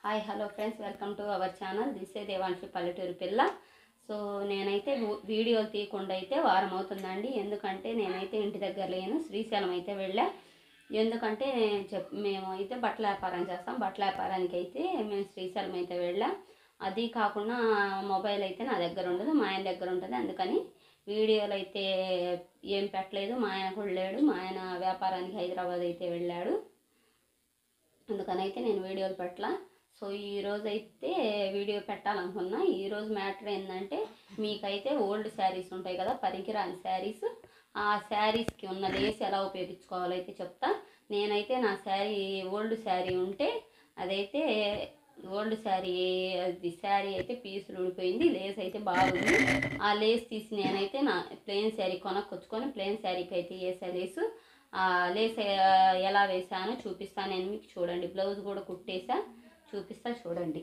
hi hello friends welcome to our channel this a Devanshi పల్లెటూరు పిల్ల so నేనైతే వు- వీడియోలు తీయకుండా అయితే వారం అవుతుందండి ఎందుకంటే నేనైతే ఇంటి దగ్గర లేను శ్రీశైలం అయితే వెళ్ళా ఎందుకంటే చెప్ మేము అయితే బట్టల వ్యాపారం చేస్తాం బట్టల వ్యాపారానికి అయితే మేము శ్రీశైలం అయితే వెళ్ళాం అది కాకుండా మొబైల్ అయితే నా దగ్గర ఉండదు మా ఆయన దగ్గర ఉంటుంది అందుకని వీడియోలు అయితే ఏం పెట్టలేదు మా ఆయన కూడా లేడు మా ఆయన వ్యాపారానికి హైదరాబాద్ అయితే వెళ్ళాడు అందుకని అయితే నేను వీడియోలు పెట్టలా సో ఈ రోజు అయితే వీడియో పెట్టాలనుకున్నా ఈ రోజు మ్యాటర్ ఏంటంటే మీకైతే ఓల్డ్ శారీస్ ఉంటాయి కదా పనికిరాని శారీస్ ఆ శారీస్కి ఉన్న లేస్ ఎలా ఉపయోగించుకోవాలో అయితే చెప్తా నేనైతే నా శారీ ఓల్డ్ శారీ ఉంటే అదైతే ఓల్డ్ శారీ అది శారీ అయితే పీసులు ఊడిపోయింది లేస్ అయితే బాగుంది ఆ లేస్ తీసి నేనైతే నా ప్లెయిన్ శారీ కొనక్కొచ్చుకొని ప్లెయిన్ శారీకి అయితే వేసా లేసు ఆ లేస్ ఆ, ఎలా వేసానో చూపిస్తాను నేను మీకు చూడండి బ్లౌజ్ కూడా కుట్టేసా చూపిస్తా చూడండి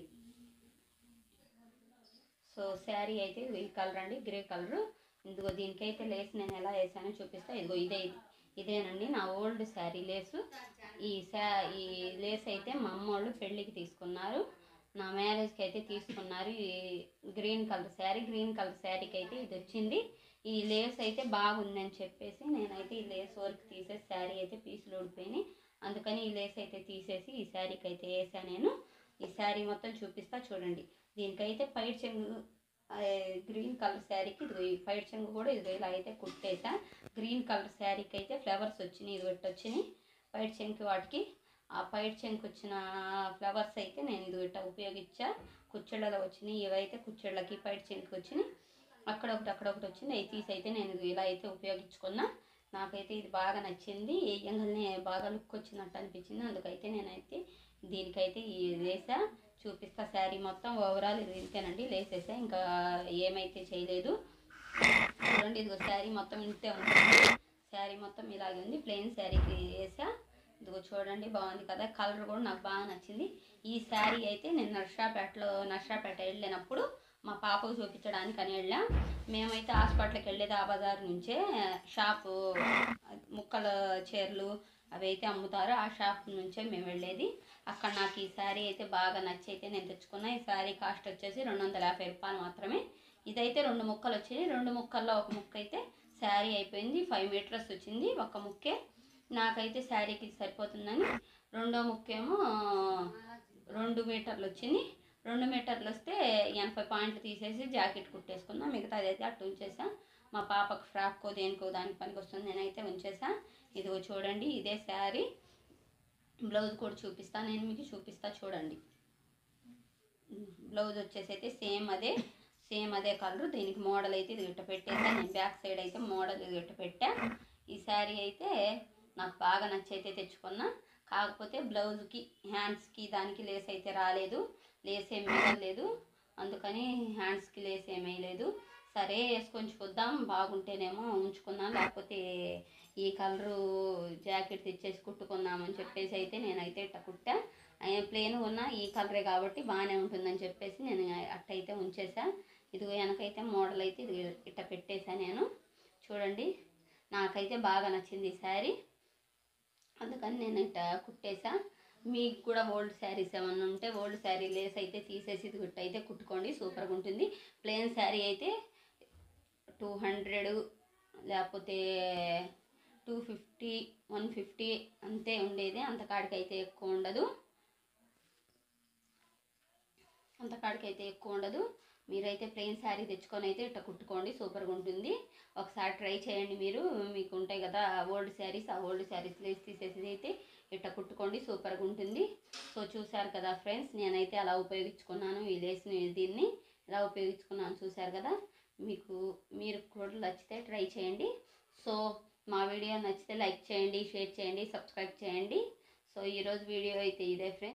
సో శారీ అయితే ఇది ఈ కలర్ అండి గ్రే కలర్ ఇదిగో దీనికైతే లేస్ నేను ఎలా వేసానో చూపిస్తా ఇదిగో ఇదే ఇది ఇదేనండి నా ఓల్డ్ శారీ లేసు ఈ శా ఈ లేస్ అయితే మా అమ్మ వాళ్ళు పెళ్ళికి తీసుకున్నారు నా మ్యారేజ్కి అయితే తీసుకున్నారు ఈ green colour sari green colour శారీకి అయితే ఇది వచ్చింది ఈ లేస్ అయితే బాగుందని చెప్పేసి నేనైతే ఈ లేస్ వర్క్ తీసేసి శారీ అయితే పీసులు ఊడిపోయినాయి అందుకని ఈ లేస్ అయితే తీసేసి ఈ శారీకి అయితే వేసాను నేను ఈ శారీ మొత్తం చూపిస్తా చూడండి దీనికైతే పైట్ చెంగు ఆ, గ్రీన్ కలర్ శారీకి ఇది ఈ పైట్ చెంగు కూడా ఇది ఇలా అయితే కుట్టేసా గ్రీన్ కలర్ శారీకి అయితే ఫ్లవర్స్ వచ్చినాయి ఇది ఒకటి వచ్చినాయి పైట్ చెంకి వాటికి ఆ పైట్ చెంకి వచ్చిన ఫ్లవర్స్ అయితే నేను ఇది ఇట్లా ఉపయోగించా కుచ్చెళ్ళలో వచ్చినాయి ఇవైతే కుచ్చెళ్ళకి పైట్ చెంకి వచ్చినాయి అక్కడ ఒకటి అక్కడ ఒకటి వచ్చింది అవి తీసి అయితే నేను ఇది ఇలా అయితే ఉపయోగించుకున్నా నాకైతే ఇది బాగా నచ్చింది వేయంగానే బాగా లుక్ వచ్చినట్టు అనిపించింది అందుకైతే నేనైతే దీనికైతే ఈ వేసా చూపిస్తా శారీ మొత్తం ఓవరాల్ ఇది ఇంతేనండి లేసేసా ఇంకా ఏమైతే చేయలేదు చూడండి ఇదిగో శారీ మొత్తం ఇంతే ఉంటుంది శారీ మొత్తం ఇలాగే ఉంది ప్లెయిన్ శారీకి వేసా ఇదిగో చూడండి బాగుంది కదా కలర్ కూడా నాకు బాగా nచ్చింది ఈ శారీ అయితే నేను నర్షాపేటలో నర్షాపేట వెళ్ళినప్పుడు మా పాపకు చూపించడానికి అని వెళ్ళాం మేమైతే హాస్పిటల్కి వెళ్ళేది ఆ బజార్ నుంచే షాపు ముక్కల చీరలు అవి అయితే అమ్ముతారు ఆ షాప్ నుంచే మేము వెళ్ళేది అక్కడ నాకు ఈ శారీ అయితే బాగా నచ్చి అయితే నేను తెచ్చుకున్నా ఈ శారీ కాస్ట్ వచ్చేసి రెండు వందల యాభై రూపాయలు మాత్రమే ఇదైతే రెండు ముక్కలు వచ్చాయి రెండు ముక్కల్లో ఒక ముక్క అయితే శారీ అయిపోయింది ఫైవ్ మీటర్స్ వచ్చింది ఒక ముక్కే నాకైతే శారీకి ఇది సరిపోతుందని రెండో ముక్కేమో రెండు మీటర్లు వచ్చింది రెండు మీటర్లు వస్తే ఎనభై పాయింట్లు తీసేసి జాకెట్ కుట్టేసుకున్నా మిగతాది అయితే అట్టు ఉంచేసా మా పాపకు ఫ్రాక్కో దేనికో దానికి పనికి వస్తుంది నేనైతే ఉంచేసా ఇదిగో చూడండి ఇదే శారీ బ్లౌజ్ కూడా చూపిస్తా నేను మీకు చూపిస్తా చూడండి బ్లౌజ్ వచ్చేసి అయితే సేమ్ అదే సేమ్ అదే కలర్ దీనికి మోడల్ అయితే ఇది ఇట్ట పెట్టేసా నేను బ్యాక్ సైడ్ అయితే మోడల్ ఇది ఇట్ట పెట్టా ఈ శారీ అయితే నాకు బాగా నచ్చైతే తెచ్చుకున్నా కాకపోతే బ్లౌజ్కి హ్యాండ్స్కి దానికి లేస్ అయితే రాలేదు లేస్ ఏం మిగలేదు అందుకని హ్యాండ్స్కి లేస్ ఏమీ లేదు సరే వేసుకొని చూద్దాం బాగుంటేనేమో ఉంచుకుందాం లేకపోతే ఈ కలరు జాకెట్ తెచ్చేసి కుట్టుకుందామని చెప్పేసి అయితే నేనైతే ఇట్ట కుట్టా ప్లేన్ ఉన్న ఈ కలరే కాబట్టి బాగానే ఉంటుందని చెప్పేసి నేను అట్టయితే ఉంచేసా ఇదిగో వెనకైతే మోడల్ అయితే ఇది ఇట్ట పెట్టేసా నేను చూడండి నాకైతే బాగా నచ్చింది ఈ శారీ అందుకని నేను ఇట్ట కుట్టేసా మీకు కూడా ఓల్డ్ శారీస్ ఏమన్నా ఉంటే ఓల్డ్ శారీ లేస్ అయితే తీసేసి ఇది గుట్ట అయితే కుట్టుకోండి సూపర్గా ఉంటుంది ప్లెయిన్ శారీ అయితే టూ హండ్రెడ్ లేకపోతే టూ ఫిఫ్టీ వన్ ఫిఫ్టీ అంతే ఉండేది అంత కాడికైతే ఎక్కువ ఉండదు అంత కాడికైతే ఎక్కువ ఉండదు మీరైతే ప్లెయిన్ శారీ తెచ్చుకొని అయితే ఇట్లా కుట్టుకోండి సూపర్గా ఉంటుంది ఒకసారి ట్రై చేయండి మీరు మీకు ఉంటాయి కదా ఓల్డ్ శారీస్ ఆ ఓల్డ్ శారీస్ లేస్ తీసేసి అయితే ఇట్లా కుట్టుకోండి సూపర్గా ఉంటుంది సో చూశారు కదా ఫ్రెండ్స్ నేనైతే అలా ఉపయోగించుకున్నాను ఈ లేస్ని దీన్ని ఇలా ఉపయోగించుకున్నాను చూశారు కదా మీకు మీరు కూడా నచ్చితే ట్రై చేయండి సో మా వీడియో నచ్చితే లైక్ చేయండి షేర్ చేయండి సబ్స్క్రైబ్ చేయండి సో ఈరోజు వీడియో అయితే ఇదే ఫ్రెండ్స్